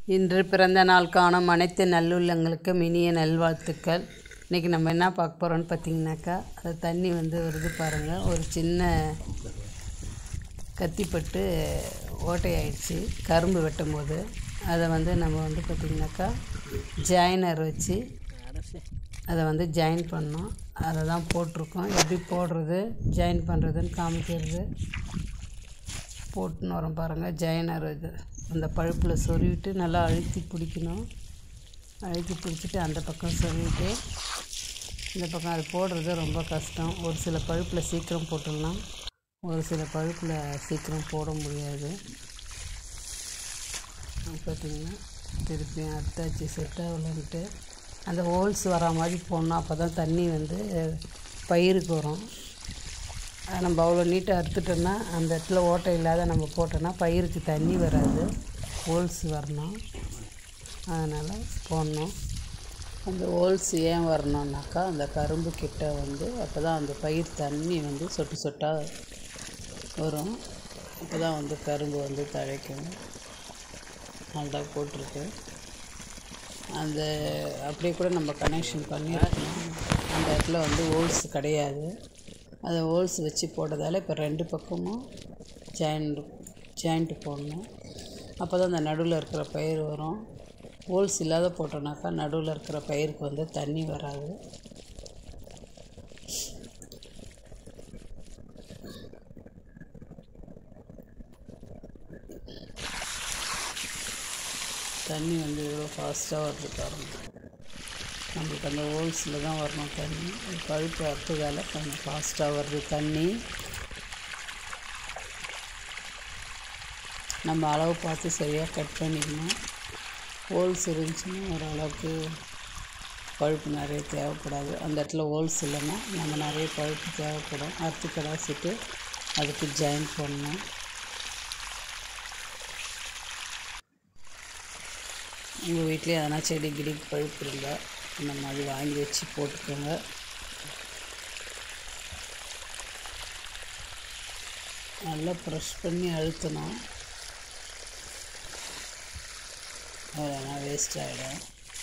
இன்று பிறந்த நாள் காணும் அனைத்து நல்லுள்ளங்களுக்கும் இனிய நல்வாழ்த்துக்கள் இன்றைக்கி நம்ம என்ன பார்க்க போகிறோம்னு பார்த்தீங்கன்னாக்கா அது தண்ணி வந்து வருது பாருங்கள் ஒரு சின்ன கத்திப்பட்டு ஓட்டையாயிடுச்சு கரும்பு வெட்டும் போது அதை வந்து நம்ம வந்து பார்த்திங்கனாக்கா ஜாயினர் வச்சு அதை வந்து ஜாயின் பண்ணோம் அதை தான் போட்டிருக்கோம் எப்படி போடுறது ஜாயின் பண்ணுறதுன்னு காமிக்கிறது போட்டுன்னு வரோம் பாருங்கள் ஜாயினர் இது அந்த பழுப்பில் சொருவிட்டு நல்லா அழுத்தி பிடிக்கணும் அழுத்தி பிடிச்சிட்டு அந்த பக்கம் சொருவிட்டு இந்த பக்கம் அது போடுறது ரொம்ப கஷ்டம் ஒரு சில பழுப்பில் சீக்கிரம் போட்டுடலாம் ஒரு சில பழுப்பில் சீக்கிரம் போட முடியாது பார்த்திங்கன்னா திருப்பியும் அத்தாச்சி செட் ஆகலன்ட்டு அந்த ஹோல்ஸ் வரா மாதிரி போடணும் அப்போ தான் தண்ணி வந்து பயிருக்கு வரும் அதை நம்ம அவ்வளோ நீட்டாக அறுத்துட்டோன்னா அந்த இடத்துல ஓட்டை இல்லாத நம்ம போட்டோன்னா பயிருக்கு தண்ணி வராது ஹோல்ஸ் வரணும் அதனால் போடணும் அந்த ஹோல்ஸ் ஏன் வரணுன்னாக்கா அந்த கரும்பு கிட்ட வந்து அப்போ தான் அந்த பயிர் தண்ணி வந்து சொட்டு சொட்டாக வரும் அப்போ தான் வந்து கரும்பு வந்து தழைக்கும் நல்லா போட்டிருக்கு அந்த அப்படியே கூட நம்ம கனெக்ஷன் பண்ணியிருக்கணும் அந்த இடத்துல வந்து ஹோல்ஸ் கிடையாது அதை ஹோல்ஸ் வச்சு போட்டதால் இப்போ ரெண்டு பக்கமும் ஜாயிண்ட் ஜாயிண்ட்டு போடணும் அப்போ தான் அந்த நடுவில் இருக்கிற பயிர் வரும் ஹோல்ஸ் இல்லாத போட்டோன்னாக்கா நடுவில் இருக்கிற பயிருக்கு வந்து தண்ணி வராது தண்ணி வந்து எவ்வளோ ஃபாஸ்ட்டாக வருது பாருங்க நம்மளுக்கு அந்த ஹோல்ஸில் தான் வரணும் தண்ணி பழுப்பு அறுத்ததால் கொஞ்சம் ஃபாஸ்ட்டாக வருது தண்ணி நம்ம அளவு பார்த்து சரியாக கட் பண்ணிக்கணும் ஹோல்ஸ் இருந்துச்சுன்னா ஓரளவுக்கு பழுப்பு நிறைய தேவைப்படாது அந்த இடத்துல ஹோல்ஸ் இல்லைன்னா நம்ம நிறைய பழுப்பு தேவைப்படும் அறுத்து கடாசிட்டு அதுக்கு ஜாயின் பண்ணணும் உங்கள் வீட்லேயே எதனா செடி கிடி பழுப்பு இருந்தால் இந்த மாதிரி வாங்கி வச்சு போட்டுக்கோங்க நல்லா ப்ரெஷ் பண்ணி அழுத்தணும் அவ்வளோனா வேஸ்ட் ஆகிடும்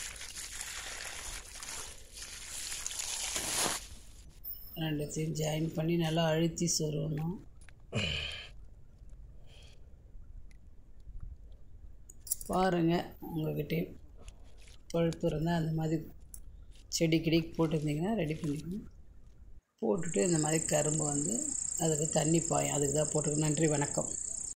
ரெண்டுத்தையும் ஜாயின் பண்ணி நல்லா அழுத்தி சொருகணும் பாருங்கள் உங்கள்கிட்டயும் பழுப்பு இருந்தால் அந்த மாதிரி செடி கிடி போட்டிருந்தீங்கன்னா ரெடி பண்ணிக்கணும் போட்டுட்டு இந்த மாதிரி கரும்பு வந்து அதுக்கு தண்ணி பாயும் அதுக்கு தான் போட்டுக்கணும் நன்றி வணக்கம்